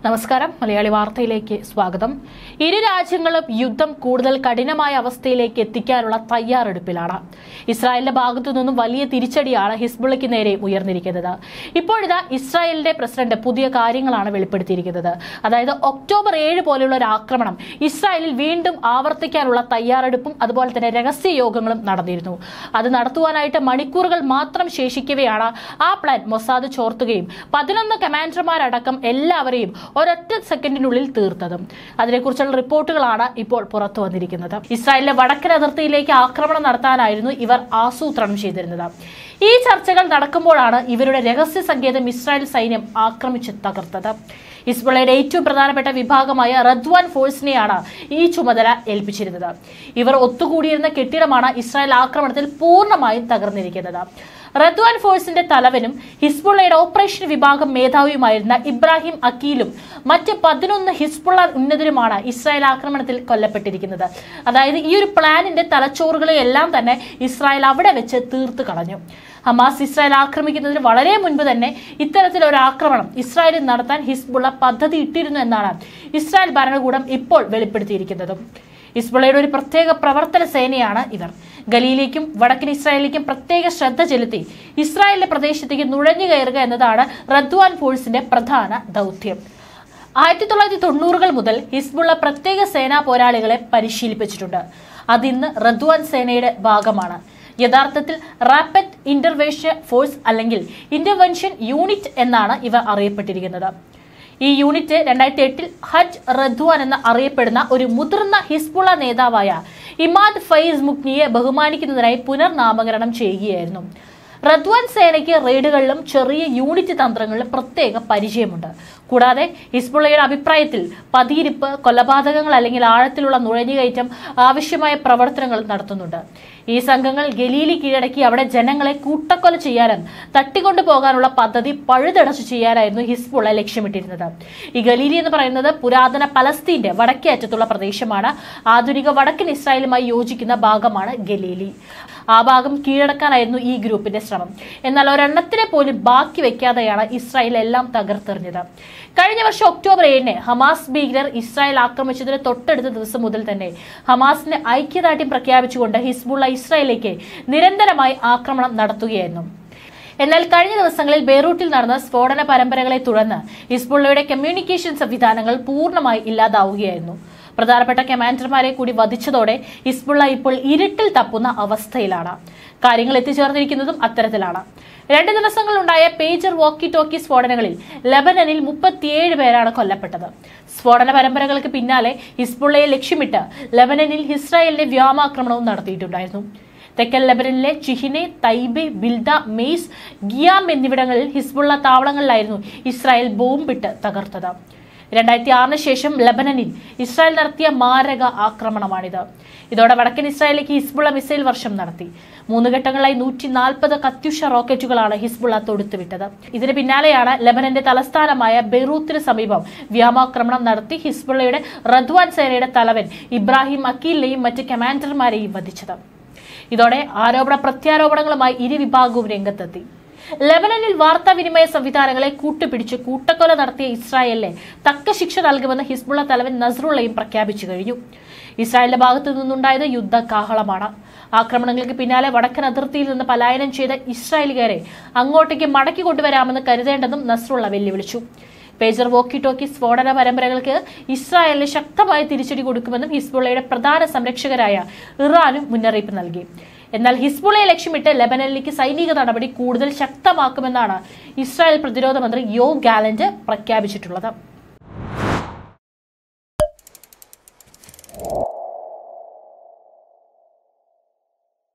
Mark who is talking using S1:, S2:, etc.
S1: നമസ്കാരം മലയാളി വാർത്തയിലേക്ക് സ്വാഗതം ഇരു രാജ്യങ്ങളും യുദ്ധം കൂടുതൽ കഠിനമായ അവസ്ഥയിലേക്ക് എത്തിക്കാനുള്ള തയ്യാറെടുപ്പിലാണ് ഇസ്രായേലിന്റെ ഭാഗത്തു നിന്നും വലിയ തിരിച്ചടിയാണ് ഹിസ്ബുള്ളയ്ക്ക് നേരെ ഉയർന്നിരിക്കുന്നത് ഇപ്പോഴിതാ ഇസ്രായേലിന്റെ പ്രസിഡന്റ് പുതിയ കാര്യങ്ങളാണ് വെളിപ്പെടുത്തിയിരിക്കുന്നത് അതായത് ഒക്ടോബർ ഏഴ് പോലെയുള്ള ഒരു ആക്രമണം ഇസ്രായേലിൽ വീണ്ടും ആവർത്തിക്കാനുള്ള തയ്യാറെടുപ്പും അതുപോലെ തന്നെ രഹസ്യ യോഗങ്ങളും നടന്നിരുന്നു അത് നടത്തുവാനായിട്ട് മണിക്കൂറുകൾ മാത്രം ശേഷിക്കവെയാണ് ആ പ്ലാൻ മൊസാദ് ചോർത്തുകയും പതിനൊന്ന് കമാൻഡർമാരടക്കം എല്ലാവരെയും ഒരൊറ്റ സെക്കൻഡിനുള്ളിൽ തീർത്തതും അതിനെക്കുറിച്ചുള്ള റിപ്പോർട്ടുകളാണ് ഇപ്പോൾ പുറത്തു വന്നിരിക്കുന്നത് ഇസ്രായേലിലെ വടക്കൻ അതിർത്തിയിലേക്ക് ആക്രമണം നടത്താനായിരുന്നു ഇവർ ആസൂത്രണം ചെയ്തിരുന്നത് ഈ ചർച്ചകൾ നടക്കുമ്പോഴാണ് ഇവരുടെ രഹസ്യ സങ്കേതം ഇസ്രായേൽ സൈന്യം ആക്രമിച്ച് തകർത്തത് ഹിസ്ബുള്ളയുടെ ഏറ്റവും പ്രധാനപ്പെട്ട വിഭാഗമായ റദ്വാൻ ഫോഴ്സിനെയാണ് ഈ ചുമതല ഏൽപ്പിച്ചിരുന്നത് ഇവർ ഒത്തുകൂടിയിരുന്ന കെട്ടിടമാണ് ഇസ്രായേൽ ആക്രമണത്തിൽ പൂർണ്ണമായും തകർന്നിരിക്കുന്നത് റദ്വാൻ ഫോഴ്സിന്റെ തലവനും ഹിസ്ബുള്ളയുടെ ഓപ്പറേഷൻ വിഭാഗം മേധാവിയുമായിരുന്ന ഇബ്രാഹിം അക്കീലും മറ്റ് പതിനൊന്ന് ഹിസ്ബുള്ള ഉന്നതരുമാണ് ഇസ്രായേൽ ആക്രമണത്തിൽ കൊല്ലപ്പെട്ടിരിക്കുന്നത് അതായത് ഈ ഒരു പ്ലാനിന്റെ തലച്ചോറുകളെ എല്ലാം തന്നെ ഇസ്രായേൽ അവിടെ വെച്ച് തീർത്ത് കളഞ്ഞു ഹമാസ് ഇസ്രായേൽ ആക്രമിക്കുന്നതിന് വളരെ മുൻപ് തന്നെ ഇത്തരത്തിലൊരു ആക്രമണം ഇസ്രായേലിൽ നടത്താൻ ഹിസ്ബുള്ള പദ്ധതി ഇട്ടിരുന്നു എന്നാണ് ഇസ്രായേൽ ഭരണകൂടം ഇപ്പോൾ വെളിപ്പെടുത്തിയിരിക്കുന്നതും ഹിസ്ബുള്ളയുടെ ഒരു പ്രത്യേക പ്രവർത്തന സേനയാണ് ഇവർ ഗലിയിലേക്കും വടക്കൻ ഇസ്രായേലിലേക്കും പ്രത്യേക ശ്രദ്ധ ചെലുത്തി ഇസ്രായേലിന്റെ പ്രദേശത്തേക്ക് നുഴഞ്ഞു കയറുക എന്നതാണ് റദ്വാൻ ഫോഴ്സിന്റെ പ്രധാന ദൗത്യം ആയിരത്തി തൊള്ളായിരത്തി തൊണ്ണൂറുകൾ മുതൽ ഹിസ്ബുള്ള പ്രത്യേക സേനാ പോരാളികളെ പരിശീലിപ്പിച്ചിട്ടുണ്ട് അതിന്ന് റദ്വാൻ സേനയുടെ ഭാഗമാണ് യഥാർത്ഥത്തിൽ റാപ്പിഡ് ഇന്റർവേഷൻ ഫോഴ്സ് അല്ലെങ്കിൽ ഇന്റർവെൻഷൻ യൂണിറ്റ് എന്നാണ് ഇവ അറിയപ്പെട്ടിരിക്കുന്നത് ഈ യൂണിറ്റ് രണ്ടായിരത്തി എട്ടിൽ ഹജ് റദ്വാൻ എന്ന് അറിയപ്പെടുന്ന ഒരു മുതിർന്ന ഹിസ്ബുള്ള നേതാവായ ഇമാദ് ഫൈസ് മുക്നിയെ ബഹുമാനിക്കുന്നതിനായി പുനർനാമകരണം ചെയ്യുകയായിരുന്നു റദ്വാൻ സേനയ്ക്ക് റെയ്ഡുകളിലും ചെറിയ യൂണിറ്റ് തന്ത്രങ്ങളിലും പ്രത്യേക പരിചയമുണ്ട് കൂടാതെ ഹിസ്ബുള്ളയുടെ അഭിപ്രായത്തിൽ പതിയിരിപ്പ് കൊലപാതകങ്ങൾ അല്ലെങ്കിൽ ആഴത്തിലുള്ള നുഴഞ്ഞുകയറ്റം ആവശ്യമായ പ്രവർത്തനങ്ങൾ നടത്തുന്നുണ്ട് ഈ സംഘങ്ങൾ ഗലീലി കീഴടക്കി അവിടെ ജനങ്ങളെ കൂട്ടക്കൊല ചെയ്യാനും തട്ടിക്കൊണ്ടു പോകാനുള്ള പദ്ധതി പഴുതടച്ചു ചെയ്യാനായിരുന്നു ഹിസ്ബുള്ള ലക്ഷ്യമിട്ടിരുന്നത് ഈ ഗലീലി എന്ന് പറയുന്നത് പുരാതന പലസ്തീന്റെ വടക്കേ അറ്റത്തുള്ള പ്രദേശമാണ് ആധുനിക വടക്കൻ ഇസ്രായേലുമായി യോജിക്കുന്ന ഭാഗമാണ് ഗലീലി ആ ഭാഗം കീഴടക്കാനായിരുന്നു ഈ ഗ്രൂപ്പിന്റെ ശ്രമം എന്നാൽ ഒരെണ്ണത്തിനെ പോലും ബാക്കി വെക്കാതെയാണ് ഇസ്രായേൽ എല്ലാം തകർത്തെറിഞ്ഞത് കഴിഞ്ഞ വർഷം ഒക്ടോബർ ഏഴിന് ഹമാസ് ഭീകരർ ഇസ്രായേൽ ആക്രമിച്ചതിന് തൊട്ടടുത്ത ദിവസം മുതൽ തന്നെ ഹമാസിന് ഐക്യദാർഢ്യം പ്രഖ്യാപിച്ചുകൊണ്ട് ഹിസ്ബുള്ള ഇസ്രായേലിലേക്ക് നിരന്തരമായി ആക്രമണം നടത്തുകയായിരുന്നു എന്നാൽ കഴിഞ്ഞ ദിവസങ്ങളിൽ ബെയ്റൂട്ടിൽ നടന്ന സ്ഫോടന പരമ്പരകളെ തുടർന്ന് ഹിസ്ബുള്ളയുടെ കമ്മ്യൂണിക്കേഷൻ സംവിധാനങ്ങൾ പൂർണ്ണമായി ഇല്ലാതാവുകയായിരുന്നു പ്രധാനപ്പെട്ട കമാൻഡർമാരെ കൂടി വധിച്ചതോടെ ഹിസ്ബുള്ള ഇപ്പോൾ ഇരുട്ടിൽ തപ്പുന്ന അവസ്ഥയിലാണ് കാര്യങ്ങൾ എത്തിച്ചേർന്നിരിക്കുന്നതും അത്തരത്തിലാണ് രണ്ട് ദിവസങ്ങളുണ്ടായ പേജർ വോക്കി ടോക്കി സ്ഫോടനങ്ങളിൽ ലബനനിൽ മുപ്പത്തിയേഴ് പേരാണ് കൊല്ലപ്പെട്ടത് സ്ഫോടന പരമ്പരകൾക്ക് പിന്നാലെ ഹിസ്ബുള്ളയെ ലക്ഷ്യമിട്ട് ലബനനിൽ ഇസ്രായേലിന്റെ വ്യോമാക്രമണവും നടത്തിയിട്ടുണ്ടായിരുന്നു തെക്കൻ ലബനനിലെ ചിഹിനെ തൈബെ ബിൽദ മെയ്സ് ഗിയാം എന്നിവിടങ്ങളിൽ ഹിസ്ബുള്ള താവളങ്ങളിലായിരുന്നു ഇസ്രായേൽ ബോംബിട്ട് തകർത്തത് രണ്ടായിരത്തി ആറിന് ശേഷം ലബനനിൽ ഇസ്രായേൽ നടത്തിയ മാരക ആക്രമണമാണിത് ഇതോടെ വടക്കൻ ഇസ്രായേലിലേക്ക് ഹിസ്ബുള്ള മിസൈൽ വർഷം നടത്തി മൂന്ന് ഘട്ടങ്ങളായി നൂറ്റി നാൽപ്പത് കത്യുഷ റോക്കറ്റുകളാണ് ഹിസ്ബുള്ള തൊടുത്തുവിട്ടത് ഇതിന് പിന്നാലെയാണ് ലബനന്റെ തലസ്ഥാനമായ ബെയ്റൂത്തിന് സമീപം വ്യോമാക്രമണം നടത്തി ഹിസ്ബുള്ളയുടെ റദ്വാൻ സേനയുടെ തലവൻ ഇബ്രാഹിം അക്കീലിനെയും മറ്റ് കമാൻഡർമാരെയും വധിച്ചത് ഇതോടെ ആരോപണ പ്രത്യാരോപണങ്ങളുമായി ഇരു വിഭാഗവും രംഗത്തെത്തി ലബനനിൽ വാർത്താവിനിമയ സംവിധാനങ്ങളെ കൂട്ടുപിടിച്ച് കൂട്ടക്കൊല നടത്തിയ ഇസ്രായേലിനെ തക്ക ശിക്ഷ നൽകുമെന്ന് ഹിസ്ബുള്ള തലവൻ നസ്രുള്ളയും പ്രഖ്യാപിച്ചു കഴിഞ്ഞു ഇസ്രായേലിന്റെ ഭാഗത്തു നിന്നുണ്ടായത് യുദ്ധ കാഹളമാണ് ആക്രമണങ്ങൾക്ക് പിന്നാലെ വടക്കൻ അതിർത്തിയിൽ നിന്ന് പലായനം ചെയ്ത ഇസ്രായേലുകാരെ അങ്ങോട്ടേക്ക് മടക്കി കൊണ്ടുവരാമെന്ന് കരുതേണ്ടെന്നും നസ്രുള്ള വെല്ലുവിളിച്ചു പേജർ വോക്കി ടോക്കി സ്ഫോടന പരമ്പരകൾക്ക് ഇസ്രായേലിന് ശക്തമായ തിരിച്ചടി കൊടുക്കുമെന്നും ഹിസ്ബുള്ളയുടെ പ്രധാന സംരക്ഷകരായ ഇറാനും മുന്നറിയിപ്പ് നൽകി എന്നാൽ ഹിസ്ബുള്ളയെ ലക്ഷ്യമിട്ട് ലബനനിലേക്ക് സൈനിക നടപടി കൂടുതൽ ശക്തമാക്കുമെന്നാണ് ഇസ്രായേൽ പ്രതിരോധ മന്ത്രി യോ ഗാലന്റ് പ്രഖ്യാപിച്ചിട്ടുള്ളത്